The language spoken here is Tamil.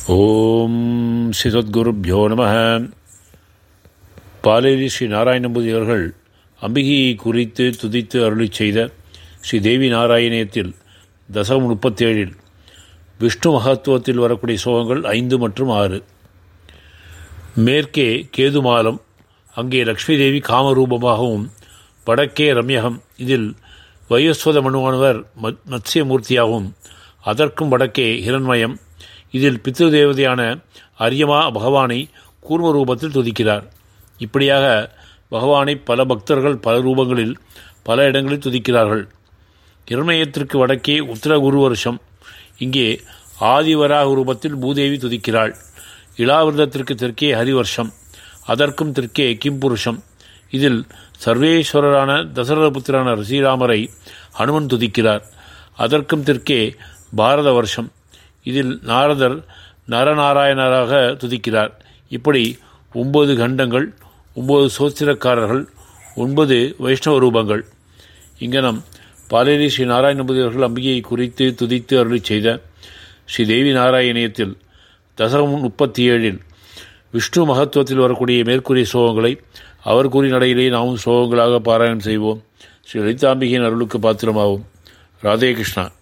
ஓம் ஸ்ரீ சத்குருப்யோ நம பாலேரி ஸ்ரீ நாராயணபூதி அவர்கள் அம்பிகையை குறித்து துதித்து அருளி செய்த ஸ்ரீ தேவி நாராயணியத்தில் தசகம் முப்பத்தேழில் விஷ்ணு மகத்துவத்தில் வரக்கூடிய சோகங்கள் ஐந்து மற்றும் ஆறு மேற்கே கேதுமாலம் அங்கே லக்ஷ்மி தேவி காமரூபமாகவும் வடக்கே ரம்யகம் இதில் வையஸ்வத மனுவானவர் மத்ஸ்யமூர்த்தியாகவும் அதற்கும் வடக்கே ஹிரண்மயம் இதில் பித்ரு தேவதையான அரியமா பகவானை கூர்ம ரூபத்தில் துதிக்கிறார் இப்படியாக பகவானை பல பக்தர்கள் பல ரூபங்களில் பல இடங்களில் துதிக்கிறார்கள் இரண்மயத்திற்கு வடக்கே உத்தர குரு வருஷம் இங்கே ஆதிவராக ரூபத்தில் பூதேவி துதிக்கிறாள் இளாவிரதத்திற்கு தெற்கே ஹரிவர்ஷம் அதற்கும் தெற்கே கிம்புருஷம் இதில் சர்வேஸ்வரரான தசரதபுத்திரான ஸ்ரீராமரை ஹனுமன் துதிக்கிறார் அதற்கும் தெற்கே பாரத வருஷம் இதில் நாரதர் நரநாராயணராக துதிக்கிறார் இப்படி ஒன்பது கண்டங்கள் ஒன்பது சோத்திரக்காரர்கள் ஒன்பது வைஷ்ணவ ரூபங்கள் இங்கனம் பாலேரி ஸ்ரீ நாராயணபதி அவர்கள் அம்பிகையை குறித்து துதித்து அருளி செய்த ஸ்ரீ தேவி நாராயணியத்தில் தசகம் முப்பத்தி ஏழில் விஷ்ணு மகத்துவத்தில் வரக்கூடிய மேற்கூறிய சோகங்களை அவர் கூறிய நடையிலே நாமும் சோகங்களாக பாராயணம் செய்வோம் ஸ்ரீ லலிதாம்பிகையின் அருளுக்கு பாத்திரமாகும் ராதே கிருஷ்ணா